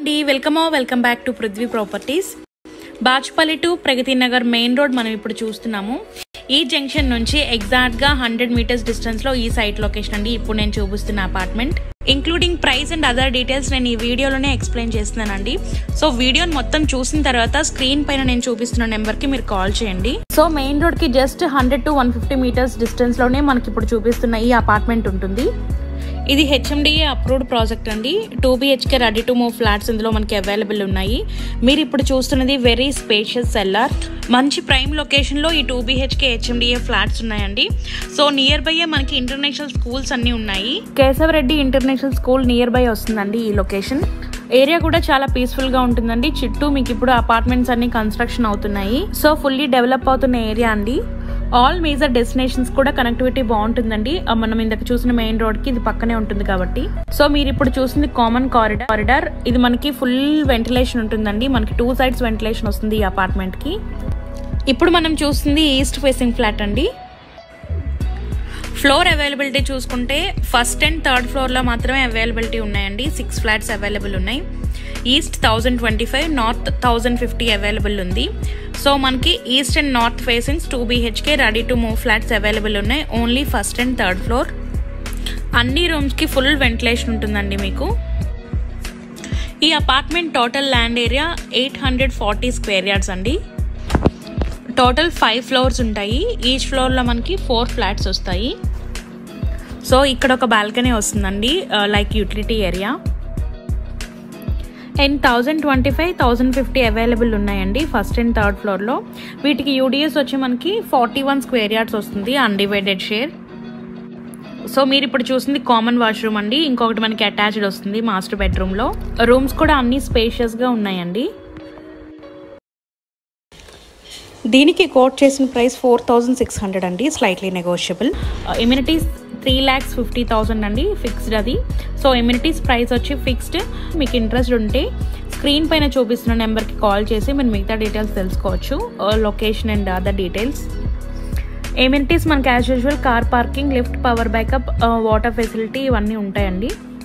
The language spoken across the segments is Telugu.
అండి welcome welcome back to Prithvi properties Bachupally to Pragathi Nagar main road మనం ఇప్పుడు చూస్తున్నాము ఈ జంక్షన్ నుంచి ఎగ్జాక్ట్ గా హండ్రెడ్ మీటర్స్ డిస్టెన్స్ లో ఈ సైట్ లొకేషన్ అండి ఇప్పుడు నేను చూపిస్తున్న apartment including price and other details నేను ఈ వీడియోలోనే ఎక్స్ప్లెయిన్ చేస్తున్నానండి సో వీడియోని మొత్తం చూసిన తర్వాత స్క్రీన్ పైన నేను చూపిస్తున్న నెంబర్ కి మీరు కాల్ చేయండి సో మెయిన్ రోడ్ కి just hundred to one fifty metres distance లోనే మనకి ఇప్పుడు చూపిస్తున్న ఈ అపార్ట్మెంట్ ఉంటుంది ఇది హెచ్ఎండిఏ అప్రూవ్డ్ ప్రాజెక్ట్ అండి two BHK ready to move flats ఇందులో మనకి అవైలబుల్ ఉన్నాయి మీరు ఇప్పుడు చూస్తున్నది వెరీ స్పేషియస్ సెల్లార్ మంచి ప్రైమ్ లొకేషన్లో ఈ టూ బిహెచ్కే హెచ్ఎండిఏ ఫ్లాట్స్ ఉన్నాయండి సో నియర్ బై మనకి ఇంటర్నేషనల్ స్కూల్స్ అన్నీ ఉన్నాయి Keshava Reddy international school nearby వస్తుందండి ఈ లొకేషన్ ఏరియా కూడా చాలా పీస్ఫుల్ గా ఉంటుందండి చుట్టూ మీకు ఇప్పుడు అపార్ట్మెంట్స్ అన్ని కన్స్ట్రక్షన్ అవుతున్నాయి సో ఫుల్లీ డెవలప్ అవుతున్న ఏరియా అండి ఆల్ మేజర్ డెస్టినేషన్స్ కూడా కనెక్టివిటీ బాగుంటుందండి ఆ మనం ఇందాక చూసిన మెయిన్ రోడ్ కి ఇది పక్కనే ఉంటుంది కాబట్టి సో మీరు ఇప్పుడు చూసింది కామన్ కారిడార్ కారిడార్ ఇది మనకి ఫుల్ వెంటిలేషన్ ఉంటుందండి మనకి టూ సైడ్స్ వెంటిలేషన్ వస్తుంది ఈ అపార్ట్మెంట్ కి ఇప్పుడు మనం చూస్తుంది ఈస్ట్ ఫేసింగ్ ఫ్లాట్ అండి ఫ్లోర్ అవైలబిలిటీ చూసుకుంటే ఫస్ట్ అండ్ థర్డ్ ఫ్లోర్లో మాత్రమే అవైలబిలిటీ ఉన్నాయండి సిక్స్ ఫ్లాట్స్ అవైలబుల్ ఉన్నాయి east thousand twenty five north thousand fifty available ఉంది సో మనకి east and north facings two BHK ready to move flats available ఉన్నాయి only first and third floor అన్ని రూమ్స్కి ఫుల్ వెంటిలేషన్ ఉంటుందండి మీకు ఈ apartment total land area eight hundred forty square yards అండి టోటల్ ఫైవ్ ఫ్లోర్స్ ఉంటాయి ఈచ్ ఫ్లోర్లో మనకి ఫోర్ ఫ్లాట్స్ వస్తాయి సో ఇక్కడ ఒక బాల్కనీ వస్తుందండి like utility area and thousand twenty five thousand fifty available ఉన్నాయండి ఫస్ట్ అండ్ థర్డ్ ఫ్లోర్లో వీటికి యూడిఎస్ వచ్చి మనకి ఫార్టీ వన్ స్క్వేర్ యార్డ్స్ వస్తుంది అన్డివైడెడ్ షేర్ సో మీరు ఇప్పుడు చూసింది కామన్ వాష్రూమ్ అండి ఇంకొకటి మనకి అటాచ్డ్ వస్తుంది మాస్టర్ బెడ్రూమ్లో రూమ్స్ కూడా అన్ని స్పేషియస్గా ఉన్నాయండి దీనికి కోట్ చేసిన price four thousand six hundred అండి slightly negotiable amenities three lakhs fifty thousand అండి ఫిక్స్డ్ అది సో ఇమ్యూనిటీస్ ప్రైస్ వచ్చి ఫిక్స్డ్ మీకు ఇంట్రెస్ట్ ఉంటే స్క్రీన్ పైన చూపిస్తున్న నెంబర్కి కాల్ చేసి మీరు మిగతా డీటెయిల్స్ తెలుసుకోవచ్చు location and other details amenities మనకి as usual car parking lift power backup water facility ఇవన్నీ ఉంటాయండి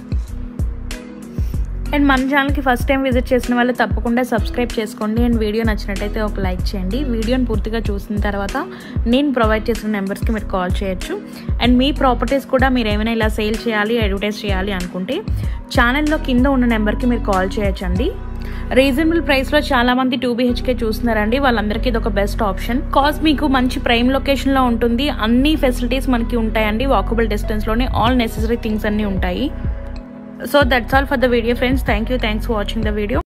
అండ్ మన ఛానల్కి ఫస్ట్ టైం విజిట్ చేసిన వాళ్ళు తప్పకుండా సబ్స్క్రైబ్ చేసుకోండి అండ్ వీడియో నచ్చినట్టయితే ఒక లైక్ చేయండి వీడియోని పూర్తిగా చూసిన తర్వాత నేను ప్రొవైడ్ చేసిన నెంబర్స్కి మీరు కాల్ చేయొచ్చు అండ్ మీ ప్రాపర్టీస్ కూడా మీరు ఏమైనా ఇలా సేల్ చేయాలి అడ్వర్టైజ్ చేయాలి అనుకుంటే ఛానల్లో కింద ఉన్న నెంబర్కి మీరు కాల్ చేయొచ్చండి రీజనబుల్ ప్రైస్లో చాలా మంది టూ బీహెచ్కే చూస్తున్నారండి వాళ్ళందరికీ ఇది ఒక బెస్ట్ ఆప్షన్ కాస్ట్ మీకు మంచి ప్రైమ్ లొకేషన్లో ఉంటుంది అన్ని ఫెసిలిటీస్ మనకి ఉంటాయండి వాకబుల్ డిస్టెన్స్లోనే ఆల్ నెసెసరీ థింగ్స్ అన్నీ ఉంటాయి so that's all for the video friends thank you thanks for watching the video